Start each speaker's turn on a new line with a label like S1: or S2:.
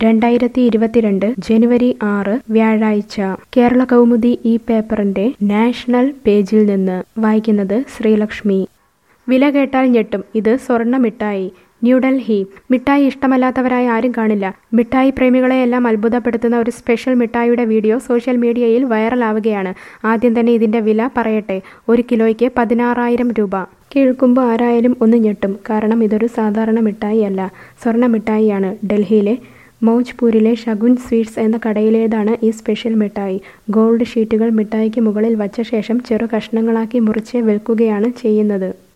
S1: രണ്ടായിരത്തി ഇരുപത്തിരണ്ട് ജനുവരി ആറ് വ്യാഴാഴ്ച കേരള കൗമുദി ഈ പേപ്പറിന്റെ നാഷണൽ പേജിൽ നിന്ന് വായിക്കുന്നത് ശ്രീലക്ഷ്മി വില കേട്ടാൽ ഞെട്ടും ഇത് സ്വർണ്ണ മിഠായി ന്യൂഡൽഹി മിഠായി ഇഷ്ടമല്ലാത്തവരായി ആരും കാണില്ല മിഠായി പ്രേമികളെയെല്ലാം അത്ഭുതപ്പെടുത്തുന്ന ഒരു സ്പെഷ്യൽ മിഠായിയുടെ വീഡിയോ സോഷ്യൽ മീഡിയയിൽ വൈറലാവുകയാണ് ആദ്യം തന്നെ ഇതിന്റെ വില പറയട്ടെ ഒരു കിലോയ്ക്ക് പതിനാറായിരം രൂപ കേൾക്കുമ്പോൾ ആരായാലും ഒന്ന് ഞെട്ടും കാരണം ഇതൊരു സാധാരണ മിഠായി അല്ല സ്വർണ്ണ മിഠായിയാണ് ഡൽഹിയിലെ മൗജ്പൂരിലെ ഷഗുൻ സ്വീറ്റ്സ് എന്ന കടയിലേതാണ് ഈ സ്പെഷ്യൽ മിഠായി ഗോൾഡ് ഷീറ്റുകൾ മിഠായിക്ക് മുകളിൽ വച്ച ശേഷം ചെറു കഷ്ണങ്ങളാക്കി മുറിച്ച് വിൽക്കുകയാണ് ചെയ്യുന്നത്